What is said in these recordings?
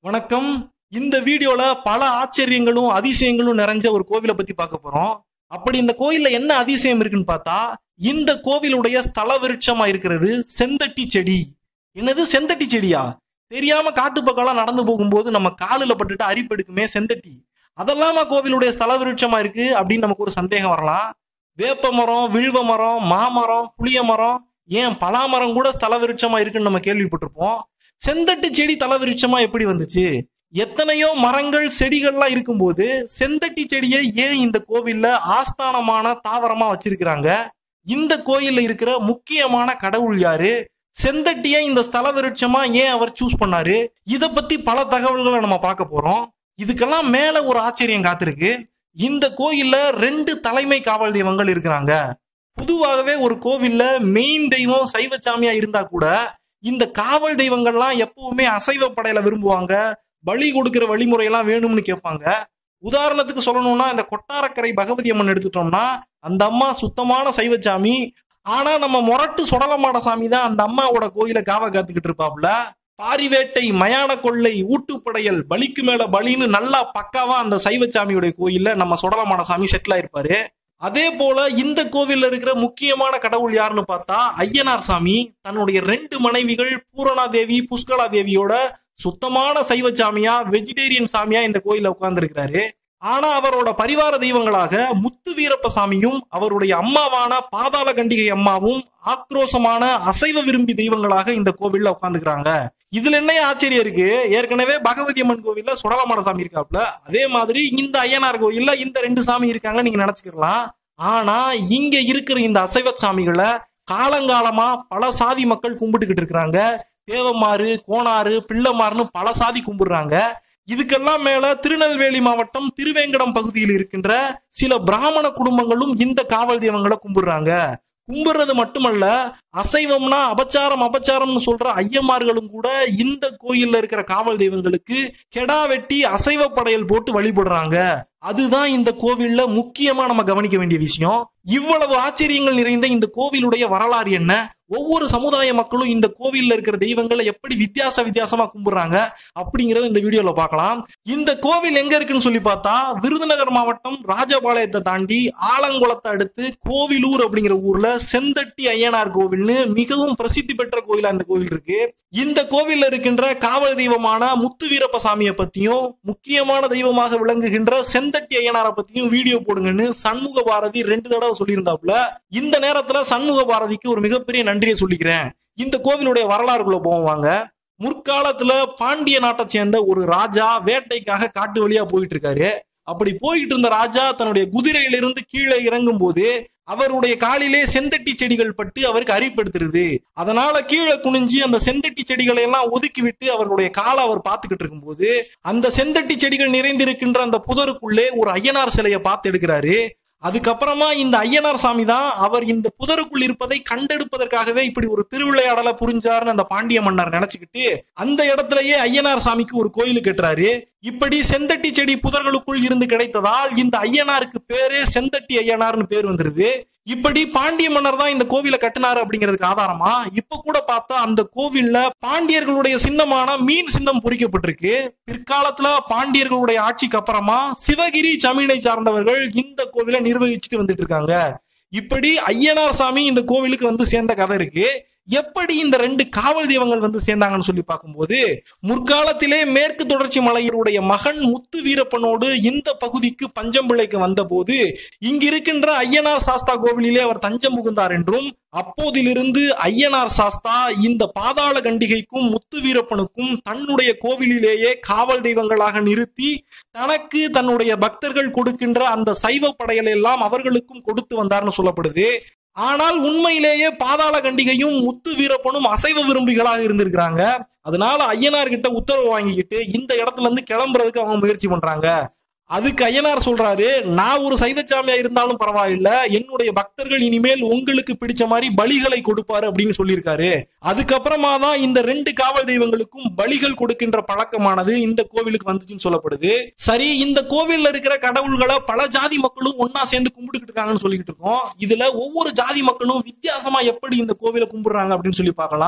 வணக்கம் இந்த வீடியோல பல ஆச்சரியங்களும் அதிசயங்களும் நிறைஞ்ச ஒரு கோவிலை பத்தி பார்க்க போறோம் அப்படி இந்த கோயில்ல என்ன அதிசயம் இருக்குன்னு பார்த்தா இந்த கோவிலுடைய ஸ்தல விருட்சமா இருக்கிறது செந்தட்டி செடி என்னது செந்தட்டி செடியா தெரியாம காட்டு பக்கம்லாம் நடந்து போகும்போது நம்ம காலில் பட்டுட்டு அரிப்பெடுக்குமே செந்தட்டி அதெல்லாமா கோவிலுடைய ஸ்தல விருட்சமா இருக்கு அப்படின்னு நமக்கு ஒரு சந்தேகம் வரலாம் வேப்ப மரம் வில்வ மரம் மாமரம் புளிய மரம் ஏன் பலாமரம் கூட ஸ்தல விருட்சமா இருக்குன்னு நம்ம கேள்விப்பட்டிருப்போம் செந்தட்டு செடி தல விருட்சமா எப்படி வந்துச்சு எத்தனையோ மரங்கள் செடிகள்லாம் இருக்கும்போது செந்தட்டி செடியை ஏன் இந்த கோவில்ல ஆஸ்தானமான தாவரமா வச்சிருக்கிறாங்க இந்த கோயில்ல இருக்கிற முக்கியமான கடவுள் யாரு செந்தட்டியை இந்த ஸ்தல விருட்சமா ஏன் அவர் சூஸ் பண்ணாரு இத பத்தி பல தகவல்களை நம்ம பார்க்க போறோம் இதுக்கெல்லாம் மேல ஒரு ஆச்சரியம் காத்திருக்கு இந்த கோயில்ல ரெண்டு தலைமை காவல் தெய்வங்கள் இருக்கிறாங்க பொதுவாகவே ஒரு கோவில்ல மெயின் தெய்வம் சைவச்சாமியா இருந்தா கூட இந்த காவல் தெய்வங்கள்லாம் எப்பவுமே அசைவ படையில விரும்புவாங்க பலி கொடுக்கிற வழிமுறையெல்லாம் வேணும்னு கேட்பாங்க உதாரணத்துக்கு சொல்லணும்னா இந்த கொட்டாரக்கரை பகவதி அம்மன் எடுத்துட்டோம்னா அந்த அம்மா சுத்தமான சைவச்சாமி ஆனா நம்ம முரட்டு சுடலமாட சாமி தான் அந்த அம்மாவோட கோயிலை காவ காத்துக்கிட்டு இருப்பாப்ல பாரிவேட்டை மயான கொள்ளை ஊட்டுப்படையல் பலிக்கு மேல பலின்னு நல்லா பக்காவா அந்த சைவச்சாமியுடைய கோயில்ல நம்ம சுடலமாட சாமி செட்டில் ஆயிருப்பாரு அதே போல இந்த கோவில்ல இருக்கிற முக்கியமான கடவுள் யாருன்னு பார்த்தா ஐயனார் சாமி தன்னுடைய ரெண்டு மனைவிகள் பூரணா தேவி புஷ்கலா தேவியோட சுத்தமான சைவச்சாமியா வெஜிடேரியன் சாமியா இந்த கோயில்ல உட்கார்ந்துருக்கிறாரு ஆனா அவரோட பரிவார தெய்வங்களாக முத்து வீரப்ப சாமியும் அவருடைய அம்மாவான பாதாள கண்டிகை அம்மாவும் ஆக்ரோஷமான அசைவ விரும்பி தெய்வங்களாக இந்த கோவில்ல உட்காந்துக்கிறாங்க இதுல என்ன ஆச்சரியம் இருக்கு ஏற்கனவே பகவதி அம்மன் கோவில்ல சுடலமாட சாமி இருக்காப்ல அதே மாதிரி இந்த ஐயனார் கோயில்ல இந்த ரெண்டு சாமி இருக்காங்க நீங்க நினைச்சுக்கலாம் ஆனா இங்க இருக்கிற இந்த அசைவ சாமிகளை காலங்காலமா பல சாதி மக்கள் கும்பிட்டுக்கிட்டு இருக்கிறாங்க தேவமாறு கோணாறு பிள்ளைமாறுன்னு பல சாதி கும்பிடுறாங்க இதுக்கெல்லாம் மேல திருநெல்வேலி மாவட்டம் திருவேங்கடம் பகுதியில் இருக்கின்ற சில பிராமண குடும்பங்களும் இந்த காவல் தெய்வங்களை கும்பிடுறாங்க கும்பிடுறது மட்டுமல்ல அசைவம்னா அபச்சாரம் அபச்சாரம்னு சொல்ற ஐயமார்களும் கூட இந்த கோயில்ல இருக்கிற காவல் தெய்வங்களுக்கு கெடா வெட்டி அசைவ படையல் போட்டு வழிபடுறாங்க அதுதான் இந்த கோவில்ல முக்கியமா நம்ம கவனிக்க வேண்டிய விஷயம் இவ்வளவு ஆச்சரியங்கள் நிறைந்த இந்த கோவிலுடைய வரலாறு என்ன ஒவ்வொரு சமுதாய மக்களும் இந்த கோவில்ல இருக்கிற தெய்வங்களை எப்படி வித்தியாச வித்தியாசமா கும்பிடுறாங்க அப்படிங்கறத இந்த வீடியோல பார்க்கலாம் இந்த கோவில் எங்க இருக்குன்னு சொல்லி பார்த்தா விருதுநகர் மாவட்டம் ராஜபாளையத்தை தாண்டி ஆலங்குளத்தை அடுத்து கோவிலூர் அப்படிங்கிற ஊர்ல செந்தட்டி ஐயனார் கோவில்னு மிகவும் பிரசித்தி பெற்ற கோயிலா இந்த கோவில் இருக்கு இந்த கோவில்ல இருக்கின்ற காவல் தெய்வமான முத்து வீரப்ப சாமியை பத்தியும் முக்கியமான தெய்வமாக விளங்குகின்ற செந்தட்டி ஐயனாரை பத்தியும் வீடியோ போடுங்கன்னு சண்முக பாரதி ரெண்டு தடவை சொல்லியிருந்தாப்புல இந்த நேரத்துல சண்முக பாரதிக்கு ஒரு மிகப்பெரிய நன்றியை சொல்லிக்கிறேன் இந்த கோவிலுடைய வரலாறுக்குள்ள போவாங்க முற்காலத்துல பாண்டிய நாட்டை சேர்ந்த ஒரு ராஜா வேட்டைக்காக காட்டு வழியா போயிட்டு இருக்காரு அப்படி போயிட்டு இருந்த ராஜா தன்னுடைய குதிரையிலிருந்து கீழே இறங்கும் போது அவருடைய காலிலே செந்தட்டி செடிகள் பட்டு அவருக்கு அரிப்படுத்துருது அதனால கீழே குனிஞ்சு அந்த செந்தட்டி செடிகளை எல்லாம் ஒதுக்கி விட்டு அவருடைய காலை அவர் பார்த்துக்கிட்டு இருக்கும்போது அந்த செந்தட்டி செடிகள் நிறைந்திருக்கின்ற அந்த புதருக்குள்ளே ஒரு ஐயனார் சிலையை பார்த்து எடுக்கிறாரு அதுக்கப்புறமா இந்த ஐயனார் சாமி தான் அவர் இந்த புதருக்குள் இருப்பதை கண்டெடுப்பதற்காகவே இப்படி ஒரு திருவிளையாடலை புரிஞ்சாருன்னு அந்த பாண்டிய மன்னர் நினைச்சுக்கிட்டு அந்த இடத்துலயே ஐயனார் சாமிக்கு ஒரு கோயில் கட்டுறாரு இப்படி செந்தட்டி செடி புதர்களுக்குள் இருந்து கிடைத்ததால் இந்த ஐயனாருக்கு பேரு செந்தட்டி ஐயனார்னு பேர் வந்துருது இப்படி பாண்டிய மன்னர் தான் இந்த கோவிலை கட்டினாரு அப்படிங்கிறதுக்கு ஆதாரமா இப்ப கூட பார்த்தா அந்த கோவில்ல பாண்டியர்களுடைய சின்னமான மீன் சின்னம் பொறிக்கப்பட்டிருக்கு பிற்காலத்துல பாண்டியர்களுடைய ஆட்சிக்கு அப்புறமா சிவகிரி ஜமீனை சார்ந்தவர்கள் இந்த கோவிலை நிர்வகிச்சுட்டு வந்துட்டு இருக்காங்க இப்படி ஐயனார் சாமி இந்த கோவிலுக்கு வந்து சேர்ந்த கதை இருக்கு எப்படி இந்த ரெண்டு காவல் தெய்வங்கள் வந்து சேர்ந்தாங்கன்னு சொல்லி பார்க்கும்போது முற்காலத்திலே மேற்கு தொடர்ச்சி மலையருடைய மகன் முத்து வீரப்பனோடு இந்த பகுதிக்கு பஞ்சம்பிள்ளைக்கு வந்தபோது இங்க இருக்கின்ற ஐயனார் சாஸ்தா கோவிலிலே அவர் தஞ்சம் புகுந்தார் என்றும் அப்போதிலிருந்து ஐயனார் சாஸ்தா இந்த பாதாள கண்டிகைக்கும் முத்து வீரப்பனுக்கும் தன்னுடைய கோவிலிலேயே காவல் தெய்வங்களாக நிறுத்தி தனக்கு தன்னுடைய பக்தர்கள் கொடுக்கின்ற அந்த சைவ படையல் எல்லாம் அவர்களுக்கும் கொடுத்து வந்தார்னு சொல்லப்படுது ஆனால் உண்மையிலேயே பாதாள கண்டிகையும் முத்து வீரப்பனும் அசைவ விரும்பிகளாக இருந்திருக்கிறாங்க அதனால ஐயனார் கிட்ட உத்தரவு வாங்கிக்கிட்டு இந்த இடத்துல இருந்து கிளம்புறதுக்கு அவங்க முயற்சி பண்றாங்க அதுக்கு ஐயனார் சொல்றாரு நான் ஒரு சைவச்சாமியா இருந்தாலும் பரவாயில்ல என்னுடைய பக்தர்கள் இனிமேல் உங்களுக்கு பிடிச்ச மாதிரி பலிகளை கொடுப்பாரு அப்படின்னு சொல்லியிருக்காரு அதுக்கப்புறமா தான் இந்த ரெண்டு காவல் தெய்வங்களுக்கும் பலிகள் கொடுக்கின்ற பழக்கமானது இந்த கோவிலுக்கு வந்துச்சுன்னு சொல்லப்படுது சரி இந்த கோவில்ல இருக்கிற கடவுள்களை பல ஜாதி மக்களும் ஒன்னா சேர்ந்து கும்பிட்டுக்கிட்டு இருக்காங்கன்னு சொல்லிக்கிட்டு இருக்கோம் இதுல ஒவ்வொரு ஜாதி மக்களும் வித்தியாசமா எப்படி இந்த கோவிலை கும்பிடுறாங்க அப்படின்னு சொல்லி பார்க்கலாம்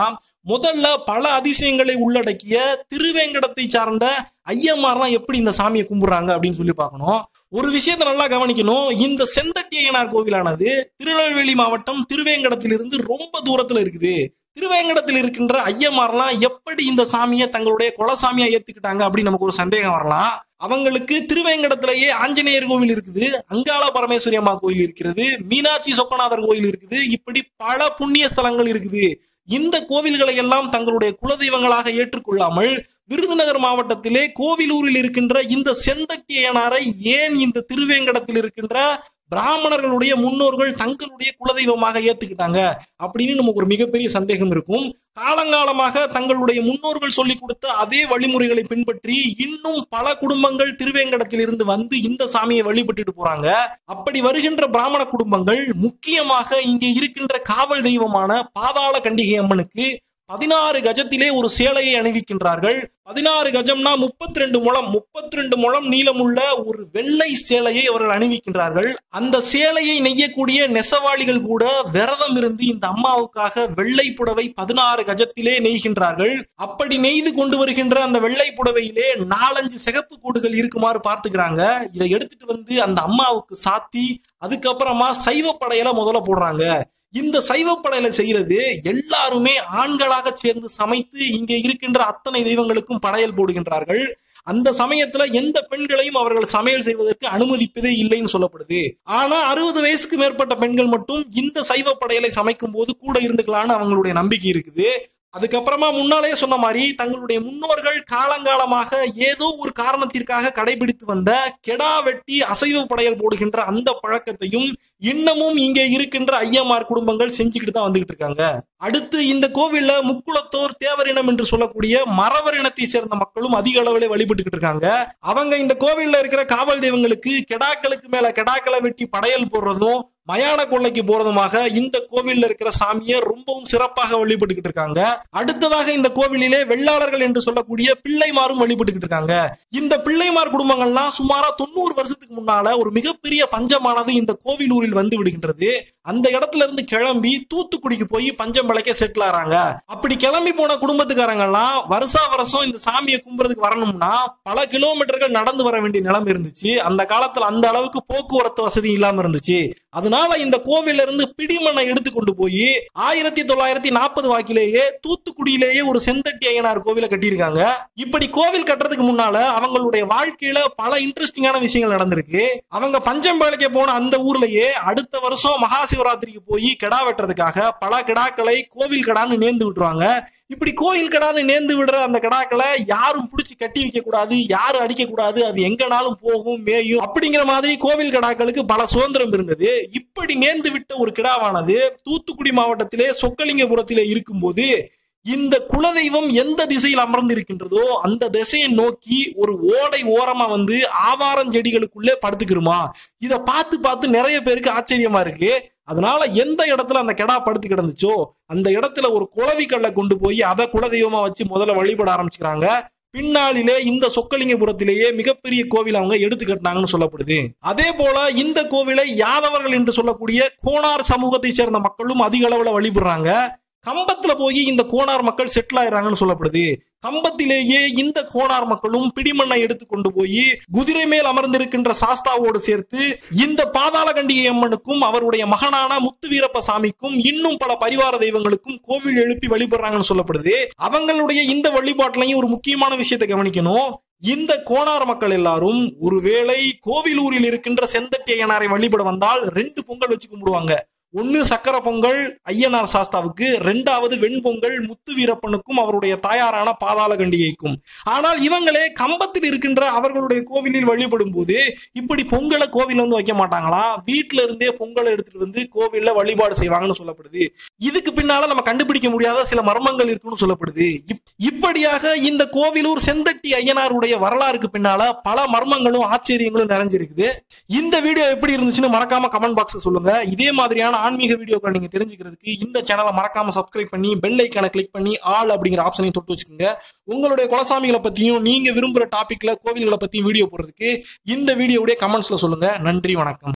முதல்ல பல அதிசயங்களை உள்ளடக்கிய திருவேங்கடத்தை சார்ந்த ஐயமார்லாம் எப்படி இந்த சாமியை கும்பிடுறாங்க அப்படின்னு சொல்லி பார்க்கணும் ஒரு விஷயத்தை நல்லா கவனிக்கணும் இந்த செந்தட்டி ஐயனார் கோவிலானது திருநெல்வேலி மாவட்டம் திருவேங்கடத்திலிருந்து ரொம்ப தூரத்துல இருக்குது திருவேங்கடத்தில் இருக்கின்ற ஐயமார்லாம் எப்படி இந்த சாமியை தங்களுடைய குலசாமியா ஏத்துக்கிட்டாங்க அப்படின்னு நமக்கு ஒரு சந்தேகம் வரலாம் அவங்களுக்கு திருவேங்கடத்திலேயே ஆஞ்சநேயர் கோவில் இருக்குது அங்காள பரமேஸ்வரி அம்மா கோயில் இருக்கிறது மீனாட்சி சொக்கநாதர் கோயில் இருக்குது இப்படி பல புண்ணிய ஸ்தலங்கள் இருக்குது இந்த கோவில்களை எல்லாம் தங்களுடைய குலதெய்வங்களாக ஏற்றுக்கொள்ளாமல் விருதுநகர் மாவட்டத்திலே கோவிலூரில் இருக்கின்ற இந்த செந்தட்டியனாரை ஏன் இந்த திருவேங்கடத்தில் இருக்கின்ற பிராமணர்களுடைய முன்னோர்கள் தங்களுடைய குலதெய்வமாக ஏத்துக்கிட்டாங்க அப்படின்னு நமக்கு ஒரு மிகப்பெரிய சந்தேகம் இருக்கும் காலங்காலமாக தங்களுடைய முன்னோர்கள் சொல்லி கொடுத்த அதே வழிமுறைகளை பின்பற்றி இன்னும் பல குடும்பங்கள் திருவேங்கடத்தில் இருந்து வந்து இந்த சாமியை வழிபட்டுட்டு போறாங்க அப்படி வருகின்ற பிராமண குடும்பங்கள் முக்கியமாக இங்கே இருக்கின்ற காவல் தெய்வமான பாதாள கண்டிகை அம்மனுக்கு பதினாறு கஜத்திலே ஒரு சேலையை அணிவிக்கின்றார்கள் பதினாறு கஜம்னா முப்பத்தி ரெண்டு முழம் முப்பத்தி ரெண்டு முழம் நீளமுள்ள ஒரு வெள்ளை சேலையை அவர்கள் அணிவிக்கின்றார்கள் அந்த சேலையை நெய்யக்கூடிய நெசவாளிகள் கூட விரதம் இருந்து இந்த அம்மாவுக்காக வெள்ளை புடவை பதினாறு கஜத்திலே நெய்கின்றார்கள் அப்படி நெய்து கொண்டு வருகின்ற அந்த வெள்ளை புடவையிலே நாலஞ்சு சிகப்பு கூடுகள் இருக்குமாறு பார்த்துக்கிறாங்க இதை எடுத்துட்டு வந்து அந்த அம்மாவுக்கு சாத்தி அதுக்கப்புறமா சைவ படையல முதல்ல போடுறாங்க இந்த சைவப்படையில செய்யறது எல்லாருமே ஆண்களாக சேர்ந்து சமைத்து இங்கே இருக்கின்ற அத்தனை தெய்வங்களுக்கும் படையல் போடுகின்றார்கள் அந்த சமயத்துல எந்த பெண்களையும் அவர்கள் சமையல் செய்வதற்கு அனுமதிப்பதே இல்லைன்னு சொல்லப்படுது ஆனா அறுபது வயசுக்கு மேற்பட்ட பெண்கள் மட்டும் இந்த சைவ படையலை சமைக்கும் போது கூட இருந்துக்கலாம்னு அவங்களுடைய நம்பிக்கை இருக்குது அதுக்கப்புறமா முன்னாலே சொன்ன மாதிரி தங்களுடைய முன்னோர்கள் காலங்காலமாக ஏதோ ஒரு காரணத்திற்காக கடைபிடித்து வந்த கெடா வெட்டி அசைவ படையல் போடுகின்ற அந்த பழக்கத்தையும் இன்னமும் இங்கே இருக்கின்ற ஐயமார் குடும்பங்கள் செஞ்சுக்கிட்டு தான் வந்துகிட்டு இருக்காங்க அடுத்து இந்த கோவில்ல முக்குளத்தோர் தேவரினம் என்று சொல்லக்கூடிய மறவர் இனத்தை சேர்ந்த மக்களும் அதிக அளவில் வழிபட்டுக்கிட்டு இருக்காங்க அவங்க இந்த கோவில்ல இருக்கிற காவல் தெய்வங்களுக்கு கெடாக்களுக்கு மேல கெடாக்களை வெட்டி படையல் போடுறதும் மயான கொள்ளைக்கு போறதுமாக இந்த கோவில்ல இருக்கிற சாமியை ரொம்பவும் சிறப்பாக வழிபட்டுக்கிட்டு இருக்காங்க அடுத்ததாக இந்த கோவிலிலே வெள்ளாளர்கள் என்று சொல்லக்கூடிய பிள்ளைமாரும் வழிபட்டுக்கிட்டு இருக்காங்க இந்த பிள்ளைமார் குடும்பங்கள்லாம் சுமாரா தொண்ணூறு வருஷத்துக்கு முன்னால ஒரு மிகப்பெரிய பஞ்சமானது இந்த கோவிலூரில் வந்து விடுகின்றது அந்த இடத்துல இருந்து கிளம்பி தூத்துக்குடிக்கு போய் பஞ்சம் பிழைக்க செட்டில் ஆறாங்க அப்படி கிளம்பி போன குடும்பத்துக்காரங்க எல்லாம் வருஷா வருஷம் இந்த சாமியை கும்புறதுக்கு வரணும்னா பல கிலோமீட்டர்கள் நடந்து வர வேண்டிய நிலைமை இருந்துச்சு அந்த காலத்துல அந்த அளவுக்கு போக்குவரத்து வசதி இல்லாம இருந்துச்சு அதனால இந்த கோவில்ல இருந்து பிடிமண்ணை எடுத்து கொண்டு போய் ஆயிரத்தி தொள்ளாயிரத்தி நாற்பது வாக்கிலேயே தூத்துக்குடியிலேயே ஒரு செந்தட்டி ஐயனார் கோவிலை கட்டியிருக்காங்க இப்படி கோவில் கட்டுறதுக்கு முன்னால அவங்களுடைய வாழ்க்கையில பல இன்ட்ரெஸ்டிங்கான விஷயங்கள் நடந்திருக்கு அவங்க பஞ்சம்பாளைக்கு போன அந்த ஊர்லயே அடுத்த வருஷம் மகா சிவராத்திரிக்கு போய் கிடா வெட்டுறதுக்காக பல கிடாக்களை கோவில் கடான்னு நேர்ந்து விட்டுருவாங்க இப்படி கோயில் கடான்னு நேர்ந்து விடுற அந்த கடாக்களை யாரும் பிடிச்சி கட்டி வைக்க கூடாது யாரும் அடிக்க கூடாது அது எங்கனாலும் போகும் மேயும் அப்படிங்கிற மாதிரி கோவில் கடாக்களுக்கு பல சுதந்திரம் இருந்தது இப்படி நேர்ந்து விட்ட ஒரு கிடாவானது தூத்துக்குடி மாவட்டத்திலே சொக்கலிங்கபுரத்திலே இருக்கும்போது இந்த குலதெய்வம் எந்த திசையில் அமர்ந்து இருக்கின்றதோ அந்த திசையை நோக்கி ஒரு ஓடை ஓரமா வந்து ஆவாரஞ்செடிகளுக்குள்ளே படுத்துக்கிருமா இத பார்த்து பார்த்து நிறைய பேருக்கு ஆச்சரியமா இருக்கு அதனால எந்த இடத்துல அந்த கெடா படுத்து கிடந்துச்சோ அந்த இடத்துல ஒரு குளவி கல்லை கொண்டு போய் அதை குலதெய்வமா வச்சு முதல்ல வழிபட ஆரம்பிச்சுக்கிறாங்க பின்னாளிலே இந்த சொக்கலிங்கபுரத்திலேயே மிகப்பெரிய கோவில் அவங்க எடுத்து கட்டினாங்கன்னு சொல்லப்படுது அதே போல இந்த கோவிலை யாதவர்கள் என்று சொல்லக்கூடிய கோனார் சமூகத்தை சேர்ந்த மக்களும் அதிக அளவுல வழிபடுறாங்க கம்பத்துல போய் இந்த கோனார் மக்கள் செட்டில் ஆயிடுறாங்கன்னு சொல்லப்படுது கம்பத்திலேயே இந்த கோனார் மக்களும் பிடிமண்ணை எடுத்து கொண்டு போய் குதிரை மேல் அமர்ந்திருக்கின்ற சாஸ்தாவோடு சேர்த்து இந்த பாதாள கண்டிகை அம்மனுக்கும் அவருடைய மகனான முத்து வீரப்ப சாமிக்கும் இன்னும் பல பரிவார தெய்வங்களுக்கும் கோவில் எழுப்பி வழிபடுறாங்கன்னு சொல்லப்படுது அவங்களுடைய இந்த வழிபாட்டிலையும் ஒரு முக்கியமான விஷயத்தை கவனிக்கணும் இந்த கோனார் மக்கள் எல்லாரும் ஒருவேளை கோவிலூரில் இருக்கின்ற செந்தட்டி ஐயனாரை வழிபட வந்தால் ரெண்டு பொங்கல் வச்சு கும்பிடுவாங்க ஒன்னு சக்கர பொங்கல் ஐயனார் சாஸ்தாவுக்கு ரெண்டாவது வெண்பொங்கல் முத்து வீரப்பனுக்கும் அவருடைய தாயாரான பாதாள கண்டிகைக்கும் ஆனால் இவங்களே கம்பத்தில் இருக்கின்ற அவர்களுடைய கோவிலில் வழிபடும் போது இப்படி பொங்கலை கோவில் வந்து வைக்க மாட்டாங்களா வீட்டுல இருந்தே பொங்கலை எடுத்துட்டு வந்து கோவில்ல வழிபாடு செய்வாங்கன்னு சொல்லப்படுது இதுக்கு பின்னால நம்ம கண்டுபிடிக்க முடியாத சில மர்மங்கள் இருக்குன்னு சொல்லப்படுது இப்- இப்படியாக இந்த கோவிலூர் செந்தட்டி ஐயனாருடைய வரலாறுக்கு பின்னால பல மர்மங்களும் ஆச்சரியங்களும் நிறைஞ்சிருக்குது இந்த வீடியோ எப்படி இருந்துச்சுன்னு மறக்காம கமெண்ட் பாக்ஸ்ல சொல்லுங்க இதே மாதிரியான ஆன்மீக வீடியோக்கள் நீங்க தெரிஞ்சுக்கிறதுக்கு இந்த சேனலை மறக்காம சப்ஸ்கிரைப் பண்ணி பெல் ஐக்கான கிளிக் பண்ணி ஆல் அப்படிங்கிற ஆப்ஷனையும் தொட்டு வச்சுக்கோங்க உங்களுடைய குலசாமிகளை பத்தியும் நீங்க விரும்புற டாபிக்ல கோவில்களை பத்தியும் வீடியோ போடுறதுக்கு இந்த வீடியோவுடைய கமெண்ட்ஸ்ல சொல்லுங்க நன்றி வணக்கம்